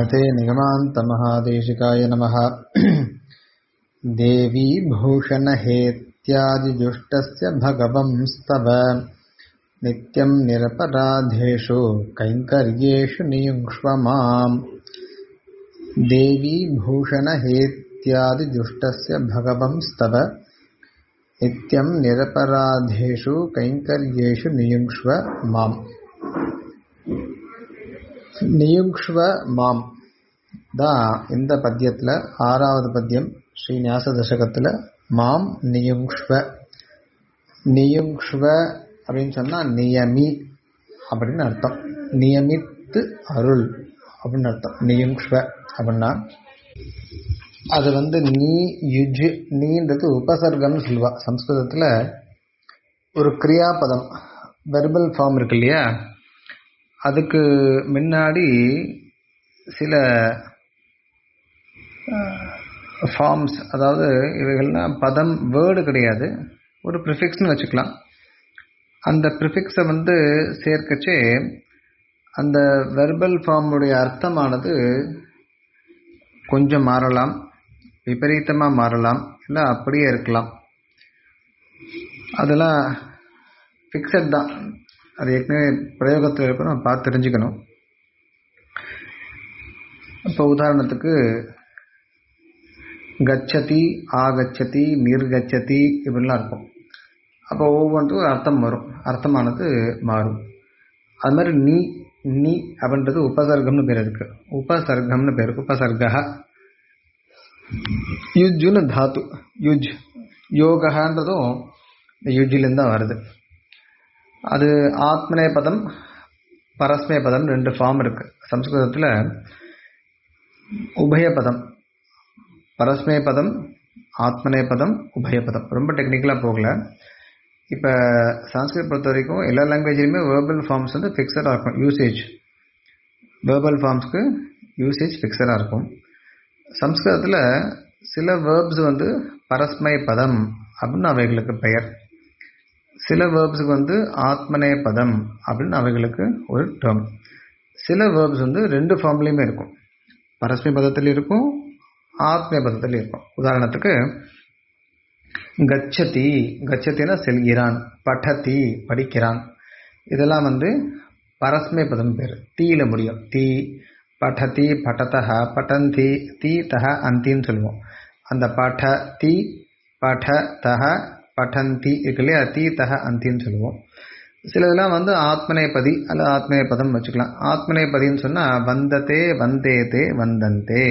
श्रीमते निगमान्तमहादेशिकाय नमः देवी भूषणहेत्यादिजुष्टस्य भगवंस्तव नित्यं निरपराधेषु कैङ्कर्येषु नियुङ्क्ष्व माम् देवी भूषणहेत्यादिजुष्टस्य भगवंस्तव नित्यं निरपराधेषु कैङ्कर्येषु नियुङ्क्ष्व माम् நியுங்ஷ்வ மாம் தான் இந்த பத்தியத்தில் ஆறாவது பத்தியம் ஸ்ரீ ஞாச தசகத்தில் மாம் நியுங்ஷ்வ நியுங்ஷ்வ அப்படின்னு சொன்னால் நியமி அப்படின்னு அர்த்தம் நியமித்து அருள் அப்படின்னு அர்த்தம் நியுங்ஷ்வ அப்படின்னா அது வந்து நீ யுஜ் நீன்றது உபசர்க்கம்னு சொல்லுவா சம்ஸ்கிருதத்தில் ஒரு கிரியாபதம் வெர்பல் ஃபார்ம் இருக்கு இல்லையா அதுக்கு முன்னாடி சில ஃபார்ம்ஸ் அதாவது இவைகள்லாம் பதம் வேர்டு கிடையாது ஒரு ப்ரிஃபிக்ஸ்னு வச்சுக்கலாம் அந்த ப்ரிஃபிக்ஸை வந்து சேர்க்கச்சே அந்த வெர்பல் ஃபார்முடைய அர்த்தமானது கொஞ்சம் மாறலாம் விபரீதமாக மாறலாம் இல்லை அப்படியே இருக்கலாம் அதெல்லாம் ஃபிக்ஸட் தான் அது ஏற்கனவே பிரயோகத்தில் இருக்க நம்ம பார்த்து தெரிஞ்சுக்கணும் இப்போ உதாரணத்துக்கு கச்சதி ஆகச்சதி நிர்கச்சதி இப்படிலாம் இருக்கும் அப்போ ஒவ்வொன்றுக்கும் அர்த்தம் வரும் அர்த்தமானது மாறும் அது மாதிரி நீ நீ அப்படின்றது உபசர்க்கம்னு பேர் இருக்கு உபசர்க்கம்னு பேர் உபசர்கா யுஜ்னு தாத்து யுஜ் யோகன்றதும் இந்த யுஜ்லேருந்து தான் வருது அது ஆத்மனே பதம் பரஸ்மே பதம் ரெண்டு ஃபார்ம் இருக்கு சம்ஸ்கிருதத்தில் உபயபதம் பரஸ்மே பதம் ஆத்மனே பதம் உபயபதம் ரொம்ப டெக்னிக்கலாக போகல இப்போ சான்ஸ்கிரிட் பொறுத்த வரைக்கும் எல்லா லாங்குவேஜ்லையுமே வேர்பல் ஃபார்ம்ஸ் வந்து ஃபிக்ஸடாக இருக்கும் யூசேஜ் வேர்பல் ஃபார்ம்ஸ்க்கு யூசேஜ் ஃபிக்ஸடாக இருக்கும் சம்ஸ்கிருதத்தில் சில வேர்ப்ஸ் வந்து பரஸ்மை பதம் அப்படின்னு அவைகளுக்கு பெயர் சில வேர்ப்ஸுக்கு வந்து ஆத்மனே பதம் அப்படின்னு அவைகளுக்கு ஒரு டேர்ம் சில வேர்ப்ஸ் வந்து ரெண்டு ஃபார்ம்லேயுமே இருக்கும் பரஸ்மை பதத்தில் இருக்கும் ஆத்ம பதத்தில் இருக்கும் உதாரணத்துக்கு கச்சதி கச்சத்தினா செல்கிறான் பட்டதி படிக்கிறான் இதெல்லாம் வந்து பரஸ்மை பதம் பேர் தீயில முடியும் தீ பட்டதி பட்டதக பட்டந்தி தீ தக அந்தின்னு சொல்லுவோம் அந்த பட தீ பட தக பட்டந்தி இருக்கு இல்லையா தீ தக அந்தின்னு சொல்லுவோம் சில இதெல்லாம் வந்து ஆத்மநேபதி அல்லது ஆத்மநேபதம் வச்சுக்கலாம் ஆத்மநேபதின்னு சொன்னால் வந்ததே வந்தேதே வந்தந்தே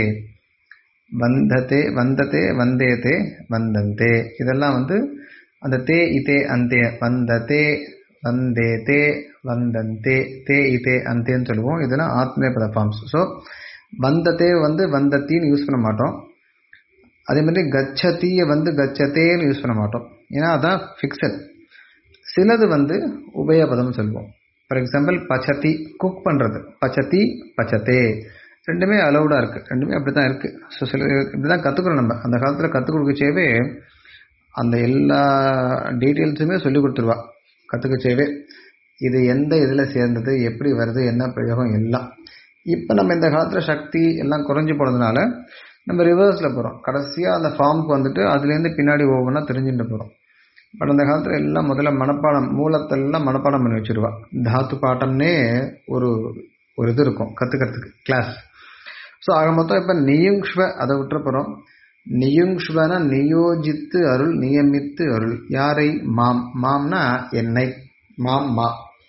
வந்ததே வந்ததே வந்தேதே வந்தந்தே இதெல்லாம் வந்து அந்த தே இதே அந்தே வந்ததே வந்தேதே வந்தந்தே தே இதே அந்தேன்னு சொல்லுவோம் இதெல்லாம் ஆத்மநேபத ஃபார்ம்ஸ் ஸோ வந்ததே வந்து வந்தத்தின்னு யூஸ் பண்ண மாட்டோம் அதே மாதிரி கச்சத்தியை வந்து கச்சத்தேன்னு யூஸ் பண்ண மாட்டோம் ஏன்னா அதான் ஃபிக்ஸட் சிலது வந்து உபயபதம் சொல்லுவோம் ஃபார் எக்ஸாம்பிள் பச்சத்தி குக் பண்ணுறது பச்சத்தி பச்சத்தே ரெண்டுமே அலௌடாக இருக்குது ரெண்டுமே அப்படி தான் இருக்குது ஸோ சில இப்படி தான் கற்றுக்குறோம் நம்ம அந்த காலத்தில் கற்றுக் கொடுக்கச்சேவே அந்த எல்லா டீட்டெயில்ஸுமே சொல்லி கொடுத்துருவா கற்றுக்கச்சேவே இது எந்த இதில் சேர்ந்தது எப்படி வருது என்ன பிரயோகம் எல்லாம் இப்போ நம்ம இந்த காலத்தில் சக்தி எல்லாம் குறைஞ்சி போனதுனால நம்ம ரிவர்ஸில் போகிறோம் கடைசியாக அந்த ஃபார்முக்கு வந்துட்டு அதுலேருந்து பின்னாடி ஒவ்வொன்றா தெரிஞ்சுட்டு போகிறோம் பட் அந்த காலத்தில் எல்லாம் முதல்ல மனப்பாடம் மூலத்தெல்லாம் மனப்பாடம் பண்ணி வச்சுருவா தாத்து பாட்டம்னே ஒரு ஒரு இது இருக்கும் கற்றுக்கிறதுக்கு கிளாஸ் ஸோ ஆக மொத்தம் இப்போ நியுங்ஷ்வ அதை விட்டுற போகிறோம் நியுங்ஷ்வன நியோஜித்து அருள் நியமித்து அருள் யாரை மாம் மாம்னா என்னை மாம் மா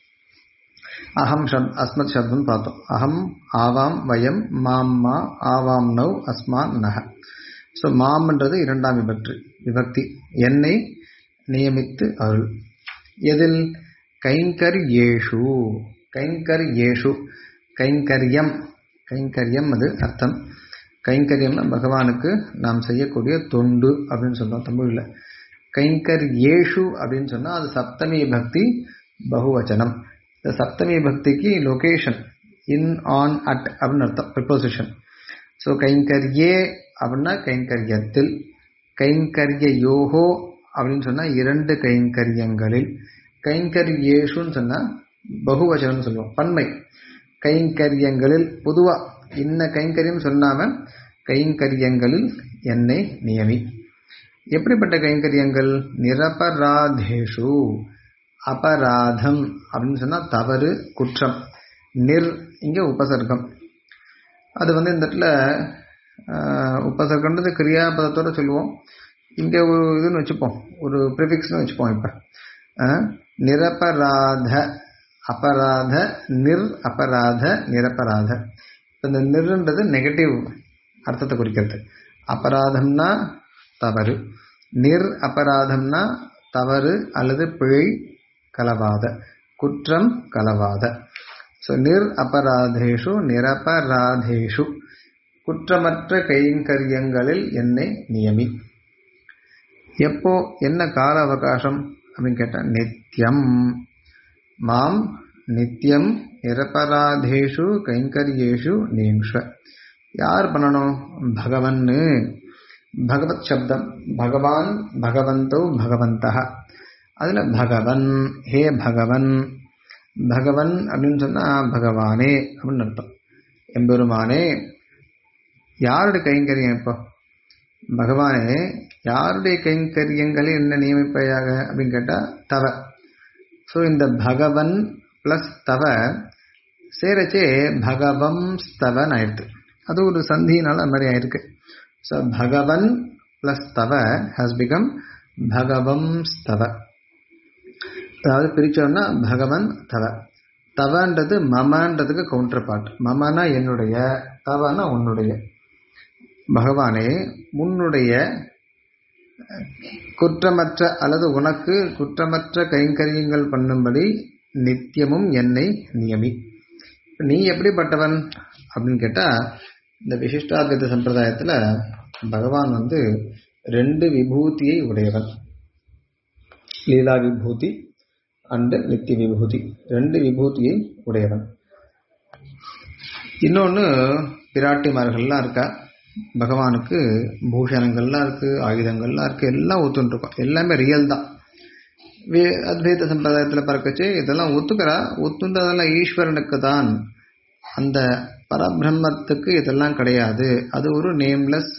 அகம் ஷப் அஸ்மத் சப்தம் பார்த்தோம் அகம் ஆவாம் வயம் மாம் மா ஆவாம் நவ் அஸ்மான் நக ஸோ மாம்ன்றது இரண்டாம் விபக்தி விபக்தி என்னை நியமித்து அருள் எதில் கைங்கர் ஏஷு கைங்கர் ஏஷு கைங்கரியம் கைங்கரியம் அது அர்த்தம் கைங்கரியம்னா பகவானுக்கு நாம் செய்யக்கூடிய தொண்டு அப்படின்னு சொல்றோம் தமிழில் கைங்கர் ஏஷு அப்படின்னு சொன்னால் அது சப்தமி பக்தி பகுவச்சனம் இந்த சப்தமி பக்திக்கு லொகேஷன் இன் ஆன் அட் அப்படின்னு அர்த்தம் ப்ரிப்போசிஷன் ஸோ கைங்கர்யே அப்படின்னா கைங்கரியத்தில் கைங்கரிய யோகோ அப்படின்னு சொன்னால் இரண்டு கைங்கரியங்களில் கைங்கரியேஷுன்னு சொன்னால் பகுவச்சனம்னு சொல்லுவோம் பன்மை கைங்கரியங்களில் பொதுவாக இன்ன கைங்கரியம் சொன்னாம கைங்கரியங்களில் என்னை நியமி எப்படிப்பட்ட கைங்கரியங்கள் நிரபராதேஷு அபராதம் அப்படின்னு சொன்னா தவறு குற்றம் நிர் இங்க உபசர்க்கம் அது வந்து இந்த இடத்துல ஆஹ், உபசர்க்கன்றது கிரியாபதத்தோட சொல்லுவோம் இங்க ஒரு இதுன்னு வச்சுப்போம் ஒரு ப்ரிஃபிக்ஸ்னு வச்சுப்போம் இப்ப ஆஹ், நிரபராத அபராத நிர் அபராத நிரபராத இப்ப இந்த நிர்ன்றது நெகட்டிவ் அர்த்தத்தை குறிக்கிறது அபராதம்னா தவறு நிர் அபராதம்னா தவறு அல்லது பிழை கலவாத குற்றம் கலவாத ஸோ நிர் அபராதேஷு நிரபராதேஷு குற்றமற்ற கைங்கரியங்களில் என்னை நியமி எப்போ என்ன கால அவகாசம் அப்படின்னு கேட்டால் நித்தியம் மாம் நித்தியம் நிரபராதேஷு கைங்கரியேஷு நீங்ஷ யார் பண்ணணும் பகவன்னு பகவத் சப்தம் பகவான் பகவந்தோ பகவந்தः அதில் பகவன் ஹே பகவன் பகவன் அப்படின்னு சொன்னால் பகவானே அப்படின்னு அர்த்தம் எம்பெருமானே யாருடைய கைங்கரியம் இப்போ பகவானே யாருடைய கைங்கரியங்களில் என்ன நியமிப்பையாக அப்படின்னு கேட்டால் தவ ஸோ இந்த பகவன் ப்ளஸ் தவ சேரச்சே பகவம் ஸ்தவன் ஆயிடுது அது ஒரு சந்தினால அந்த மாதிரி ஆயிருக்கு ஸோ பகவன் ப்ளஸ் தவ ஹாஸ் பிகம் பகவம் ஸ்தவ அதாவது பிரிச்சோம்னா பகவன் தவ தவன்றது மமன்றதுக்கு கவுண்டர் பார்ட் மமனா என்னுடைய தவனா உன்னுடைய பகவானே உன்னுடைய குற்றமற்ற அல்லது உனக்கு குற்றமற்ற கைங்கரியங்கள் பண்ணும்படி நித்தியமும் என்னை நியமி நீ எப்படிப்பட்டவன் அப்படின்னு கேட்டா இந்த விசிஷ்டாத்வைத சம்பிரதாயத்துல பகவான் வந்து ரெண்டு விபூதியை உடையவன் லீலா விபூதி அண்ட் நித்திய விபூதி ரெண்டு விபூதியை உடையவன் இன்னொன்று பிராட்டிமார்கள்லாம் இருக்கா பகவானுக்கு பூஷணங்கள்லாம் இருக்கு ஆயுதங்கள்லாம் இருக்கு எல்லாம் ஒத்துன்ட்ருக்கோம் எல்லாமே ரியல் தான் வே அத்வைத சம்பிரதாயத்தில் பறக்கச்சு இதெல்லாம் ஒத்துக்கிறா ஒத்துன்றதெல்லாம் ஈஸ்வரனுக்கு தான் அந்த பரபிரம்மத்துக்கு இதெல்லாம் கிடையாது அது ஒரு நேம்லெஸ்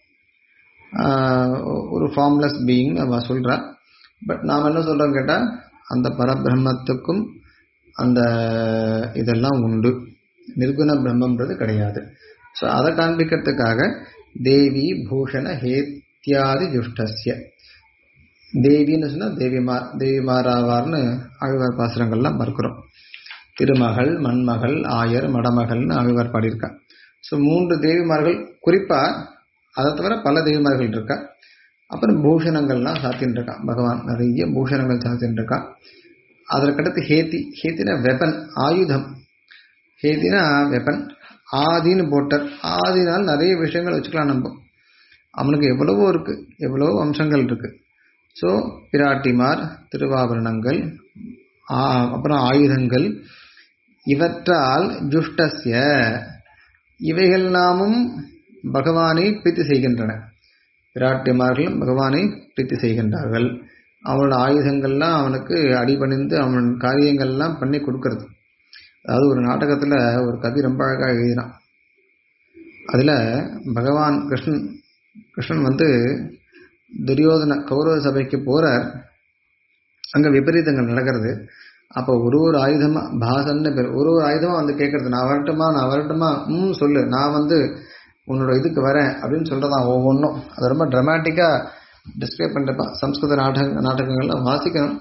ஒரு ஃபார்ம்லெஸ் பீயிங் அவ சொல்றா பட் நாம் என்ன சொல்றோம் கேட்டால் அந்த பரபிரம்மத்துக்கும் அந்த இதெல்லாம் உண்டு நிர்குண பிரம்மன்றது கிடையாது ஸோ அதை காண்பிக்கிறதுக்காக தேவி பூஷண ஹேத்தியாதி ஜுஷ்டஸ்ய தேவின்னு சொன்னால் தேவிமார் தேவிமாராவார்னு ஆழ்வார் பாசுரங்கள்லாம் பார்க்குறோம் திருமகள் மண்மகள் ஆயர் மடமகள்னு ஆழ்வார் பாடியிருக்கா ஸோ மூன்று தேவிமார்கள் குறிப்பாக அதை தவிர பல தேவிமார்கள் இருக்கா அப்புறம் பூஷணங்கள்லாம் சாத்தின்னு இருக்கான் பகவான் நிறைய பூஷணங்கள் சாத்தின்னு இருக்கான் அதற்கடுத்து ஹேத்தி ஹேத்தினா வெப்பன் ஆயுதம் ஹேத்தினா வெப்பன் ஆதின்னு போட்டார் ஆதினால் நிறைய விஷயங்கள் வச்சுக்கலாம் நம்ம அவனுக்கு எவ்வளவோ இருக்கு எவ்வளவோ அம்சங்கள் இருக்கு ஸோ பிராட்டிமார் திருவாபரணங்கள் அப்புறம் ஆயுதங்கள் இவற்றால் ஜுஷ்டஸ்ய இவைகள் நாமும் பகவானை பிரீத்தி செய்கின்றன பிராட்டிமார்களும் பகவானை பிரீத்தி செய்கின்றார்கள் அவனோட ஆயுதங்கள்லாம் அவனுக்கு அடிபணிந்து அவன் காரியங்கள்லாம் பண்ணி கொடுக்கறது அதாவது ஒரு நாடகத்தில் ஒரு கவி ரொம்ப அழகாக எழுதினான் அதில் பகவான் கிருஷ்ணன் கிருஷ்ணன் வந்து துரியோதன கௌரவ சபைக்கு போகிறார் அங்கே விபரீதங்கள் நடக்கிறது அப்போ ஒரு ஒரு ஆயுதமாக பாசன்னு பேர் ஒரு ஒரு ஆயுதமாக வந்து கேட்கறது நான் வரட்டுமா நான் வரட்டுமா ம் சொல்லு நான் வந்து உன்னோட இதுக்கு வரேன் அப்படின்னு சொல்கிறதான் ஒவ்வொன்றும் அது ரொம்ப ட்ரமாட்டிக்காக டிஸ்கிரைப் பண்ணுறப்ப சம்ஸ்கிருத நாடக நாடகங்கள்லாம் வாசிக்கணும்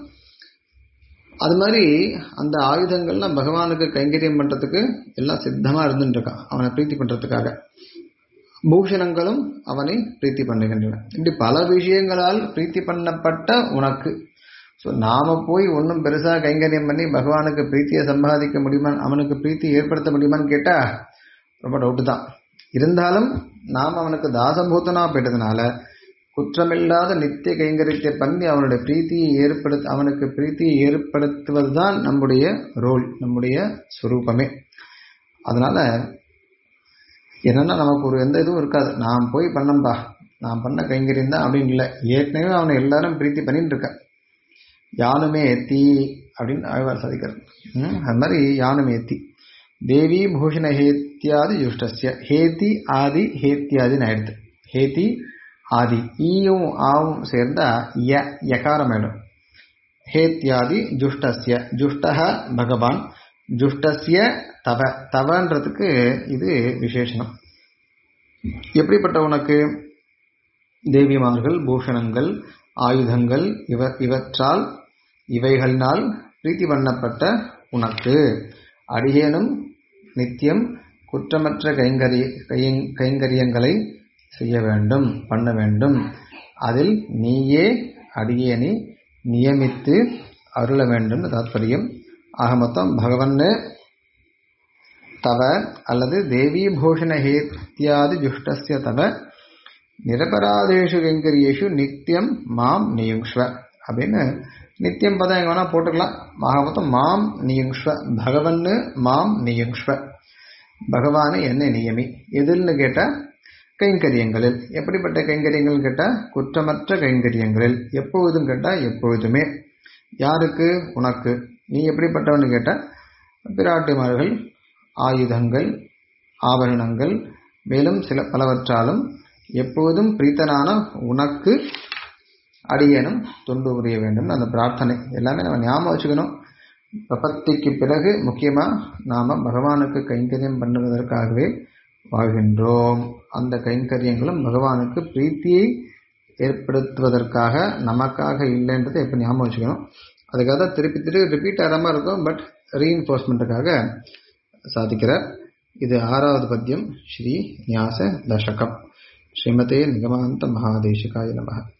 அது மாதிரி அந்த ஆயுதங்கள்லாம் பகவானுக்கு கைங்கரியம் பண்ணுறதுக்கு எல்லாம் சித்தமாக இருந்துட்டுருக்கான் அவனை பிரீத்தி பண்ணுறதுக்காக பூஷணங்களும் அவனை பிரீத்தி பண்ணுகின்றன இப்படி பல விஷயங்களால் பிரீத்தி பண்ணப்பட்ட உனக்கு ஸோ நாம போய் ஒன்றும் பெருசாக கைங்கரியம் பண்ணி பகவானுக்கு பிரீத்தியை சம்பாதிக்க முடியுமா அவனுக்கு பிரீத்தி ஏற்படுத்த முடியுமான்னு கேட்டால் ரொம்ப டவுட்டு தான் இருந்தாலும் நாம் அவனுக்கு தாசபூத்தனா போயிட்டதுனால குற்றமில்லாத நித்திய கைங்கரியத்தை பண்ணி அவனுடைய பிரீத்தியை ஏற்படுத்த அவனுக்கு பிரீத்தியை ஏற்படுத்துவது தான் நம்முடைய ரோல் நம்முடைய ஸ்வரூபமே அதனால என்னன்னா நமக்கு ஒரு எந்த இதுவும் இருக்காது நான் போய் பண்ணம்பா நான் பண்ண கைங்கரியம் தான் அப்படின்னு இல்லை ஏற்கனவே அவனை எல்லாரும் பிரீத்தி பண்ணிட்டு இருக்க யானுமே ஏத்தி அப்படின்னு ஆழ்வார் சாதிக்கிறார் அது மாதிரி யானுமே ஏத்தி தேவி பூஷண ஹேத்தியாதி ஜுஷ்டஸ்ய ஹேதி ஆதி ஹேத்தியாதின்னு ஆயிடுது ஹேதி ஆதி ஈயும் ஆவும் சேர்ந்தா ய யகாரம் ஆயிடும் ஹேத்யாதி ஜுஷ்டஸ்ய ஜுஷ்டஹ பகவான் ஜுஷ்டஸ்ய தவ தவன்றதுக்கு இது விசேஷனம் எப்படிப்பட்ட உனக்கு தேவிமார்கள் பூஷணங்கள் ஆயுதங்கள் இவ இவற்றால் இவைகளினால் பிரீத்தி பண்ணப்பட்ட உனக்கு அடியேனும் நித்தியம் குற்றமற்ற கைங்கரிய கையங் கைங்கரியங்களை செய்ய வேண்டும் பண்ண வேண்டும் அதில் நீயே அடியேனை நியமித்து அருள வேண்டும் தாத்பரியம் ஆக மொத்தம் பகவன்னு தவ அல்லது தேவி பூஷண ஹேத்தியாதி ஜுஷ்டஸ்ய தவ நிரபராதேஷு கைங்கரியேஷு நித்தியம் மாம் நியுங்ஸ்வ அப்படின்னு நித்தியம் பதம் எங்க வேணா போட்டுக்கலாம் ஆக மொத்தம் மாம் நியுங்ஸ்வ பகவன்னு மாம் நியுங்ஸ்வ பகவானை என்னை நியமி எதில்னு கேட்டா கைங்கரியங்களில் எப்படிப்பட்ட கைங்கரியங்கள் கேட்டா குற்றமற்ற கைங்கரியங்களில் எப்பொழுதும் கேட்டா எப்பொழுதுமே யாருக்கு உனக்கு நீ எப்படிப்பட்டவன்னு கேட்டா பிராட்டிமார்கள் ஆயுதங்கள் ஆபரணங்கள் மேலும் சில பலவற்றாலும் எப்போதும் பிரீத்தனான உனக்கு அடியேனும் தொண்டு புரிய வேண்டும் அந்த பிரார்த்தனை எல்லாமே நம்ம ஞாபகம் வச்சுக்கணும் பிரபத்திக்கு பிறகு முக்கியமா நாம பகவானுக்கு கைங்கரியம் பண்ணுவதற்காகவே வாழ்கின்றோம் அந்த கைங்கரியங்களும் பகவானுக்கு பிரீத்தியை ஏற்படுத்துவதற்காக நமக்காக இல்லைன்றதை எப்போ ஞாபகம் வச்சுக்கணும் அதுக்காக தான் திருப்பி திருப்பி ரிப்பீட் ஆகிற மாதிரி இருக்கும் பட் ரீஇன்ஃபோர்ஸ்மெண்ட்டுக்காக சாதிக்கிறார் இது ஆறாவது பத்தியம் ஸ்ரீ நியாச தசகம் ஸ்ரீமதே நிகமாந்த மகாதேசிகாய நமக